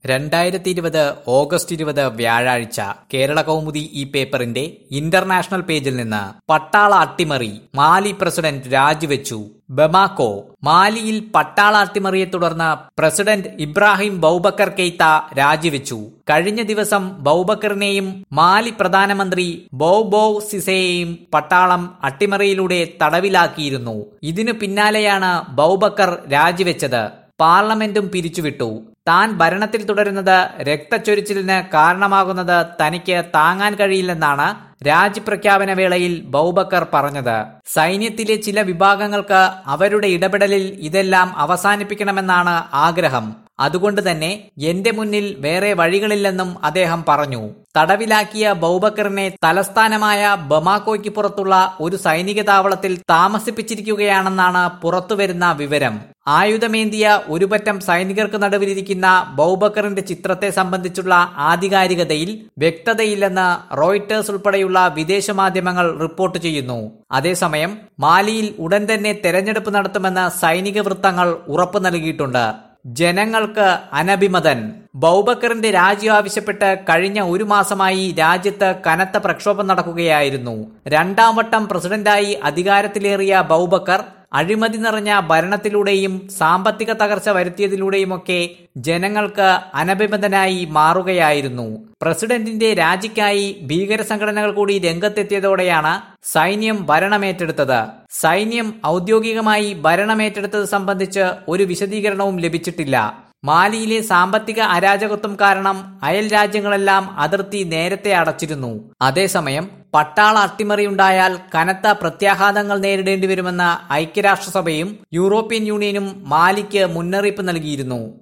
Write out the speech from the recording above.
രണ്ടായിരത്തി ഇരുപത് ഓഗസ്റ്റ് ഇരുപത് വ്യാഴാഴ്ച കേരള കൗമുദി ഈ പേപ്പറിന്റെ ഇന്റർനാഷണൽ പേജിൽ നിന്ന് പട്ടാള അട്ടിമറി മാലി പ്രസിഡന്റ് രാജിവെച്ചു ബമാക്കോ മാലിയിൽ പട്ടാള അട്ടിമറിയെ തുടർന്ന് പ്രസിഡന്റ് ഇബ്രാഹിം ബൌബക്കർ കെയ്ത്ത രാജിവെച്ചു കഴിഞ്ഞ ദിവസം ബൌബക്കറിനെയും മാലി പ്രധാനമന്ത്രി ബൌബോ സിസയെയും പട്ടാളം അട്ടിമറിയിലൂടെ തടവിലാക്കിയിരുന്നു ഇതിനു പിന്നാലെയാണ് ബൌബക്കർ രാജിവെച്ചത് പാർലമെന്റും പിരിച്ചുവിട്ടു താൻ ഭരണത്തിൽ തുടരുന്നത് രക്തച്ചൊരിച്ചിലിന് കാരണമാകുന്നത് തനിക്ക് താങ്ങാൻ കഴിയില്ലെന്നാണ് രാജിപ്രഖ്യാപന വേളയിൽ ബൌബക്കർ പറഞ്ഞത് സൈന്യത്തിലെ ചില വിഭാഗങ്ങൾക്ക് അവരുടെ ഇടപെടലിൽ ഇതെല്ലാം അവസാനിപ്പിക്കണമെന്നാണ് ആഗ്രഹം അതുകൊണ്ട് തന്നെ എന്റെ മുന്നിൽ വേറെ വഴികളില്ലെന്നും അദ്ദേഹം പറഞ്ഞു തടവിലാക്കിയ ബൌബക്കറിനെ തലസ്ഥാനമായ ബമാക്കോയ്ക്ക് പുറത്തുള്ള ഒരു സൈനിക താവളത്തിൽ താമസിപ്പിച്ചിരിക്കുകയാണെന്നാണ് പുറത്തുവരുന്ന വിവരം ആയുധമേന്തിയ ഒരുപറ്റം സൈനികർക്ക് നടുവിലിരിക്കുന്ന ബൌബക്കറിന്റെ ചിത്രത്തെ സംബന്ധിച്ചുള്ള ആധികാരികതയിൽ വ്യക്തതയില്ലെന്ന് റോയിട്ടേഴ്സ് ഉൾപ്പെടെയുള്ള വിദേശ മാധ്യമങ്ങൾ റിപ്പോർട്ട് ചെയ്യുന്നു അതേസമയം മാലിയിൽ ഉടൻ തന്നെ തെരഞ്ഞെടുപ്പ് നടത്തുമെന്ന് സൈനിക വൃത്തങ്ങൾ ഉറപ്പു നൽകിയിട്ടുണ്ട് ജനങ്ങൾക്ക് അനഭിമതൻ ബൌബക്കറിന്റെ രാജി ആവശ്യപ്പെട്ട് കഴിഞ്ഞ ഒരു മാസമായി രാജ്യത്ത് കനത്ത പ്രക്ഷോഭം നടക്കുകയായിരുന്നു രണ്ടാം വട്ടം പ്രസിഡന്റായി അധികാരത്തിലേറിയ ബൌബക്കർ അഴിമതി നിറഞ്ഞ ഭരണത്തിലൂടെയും സാമ്പത്തിക തകർച്ച വരുത്തിയതിലൂടെയുമൊക്കെ ജനങ്ങൾക്ക് അനഭിമതനായി മാറുകയായിരുന്നു പ്രസിഡന്റിന്റെ രാജിക്കായി ഭീകര സംഘടനകൾ കൂടി രംഗത്തെത്തിയതോടെയാണ് സൈന്യം ഭരണമേറ്റെടുത്തത് സൈന്യം ഔദ്യോഗികമായി ഭരണമേറ്റെടുത്തത് സംബന്ധിച്ച് ഒരു വിശദീകരണവും ലഭിച്ചിട്ടില്ല മാലിയിലെ സാമ്പത്തിക അരാജകത്വം കാരണം അയൽ രാജ്യങ്ങളെല്ലാം അതിർത്തി നേരത്തെ അടച്ചിരുന്നു അതേസമയം പട്ടാള അട്ടിമറിയുണ്ടായാൽ കനത്ത പ്രത്യാഘാതങ്ങൾ നേരിടേണ്ടി വരുമെന്ന് ഐക്യരാഷ്ട്രസഭയും യൂറോപ്യൻ യൂണിയനും മാലിക്ക് മുന്നറിയിപ്പ് നൽകിയിരുന്നു